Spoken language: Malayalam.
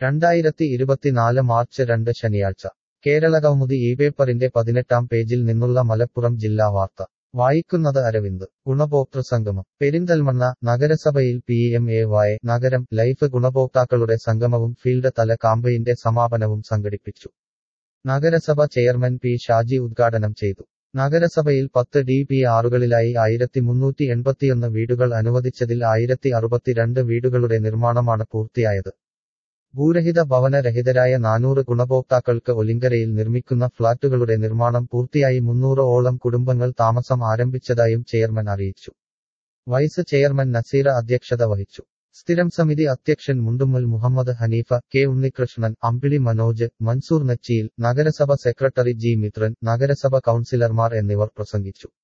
രണ്ടായിരത്തി ഇരുപത്തിനാല് മാർച്ച് രണ്ട് ശനിയാഴ്ച കേരള കൗമുദി ഈ പേപ്പറിന്റെ പതിനെട്ടാം പേജിൽ നിന്നുള്ള മലപ്പുറം ജില്ലാ വാർത്ത വായിക്കുന്നത് അരവിന്ദ് ഗുണഭോക്തൃ സംഗമം പെരിന്തൽമണ്ണ നഗരസഭയിൽ പി എം എ വായ നഗരം ലൈഫ് ഗുണഭോക്താക്കളുടെ സംഗമവും ഫീൽഡ് തല കാമ്പയിന്റെ സമാപനവും സംഘടിപ്പിച്ചു നഗരസഭ ചെയർമാൻ പി ഷാജി ഉദ്ഘാടനം ചെയ്തു നഗരസഭയിൽ പത്ത് ഡി പി ആറുകളിലായി ആയിരത്തി മുന്നൂറ്റി എൺപത്തിയൊന്ന് വീടുകൾ അനുവദിച്ചതിൽ ആയിരത്തി അറുപത്തിരണ്ട് വീടുകളുടെ നിർമ്മാണമാണ് പൂർത്തിയായത് ഭൂരഹിത ഭവനരഹിതരായ നാനൂറ് ഗുണഭോക്താക്കൾക്ക് ഒലിങ്കരയിൽ നിർമ്മിക്കുന്ന ഫ്ളാറ്റുകളുടെ നിർമ്മാണം പൂർത്തിയായി മുന്നൂറ് ഓളം കുടുംബങ്ങൾ താമസം ആരംഭിച്ചതായും ചെയർമാൻ അറിയിച്ചു വൈസ് ചെയർമാൻ നസീറ അധ്യക്ഷത വഹിച്ചു സ്ഥിരം സമിതി അധ്യക്ഷൻ മുണ്ടുമ്മൽ മുഹമ്മദ് ഹനീഫ കെ ഉണ്ണികൃഷ്ണൻ അമ്പിളി മനോജ് മൻസൂർ നച്ചിയിൽ നഗരസഭ സെക്രട്ടറി ജി മിത്രൻ നഗരസഭ കൗൺസിലർമാർ എന്നിവർ പ്രസംഗിച്ചു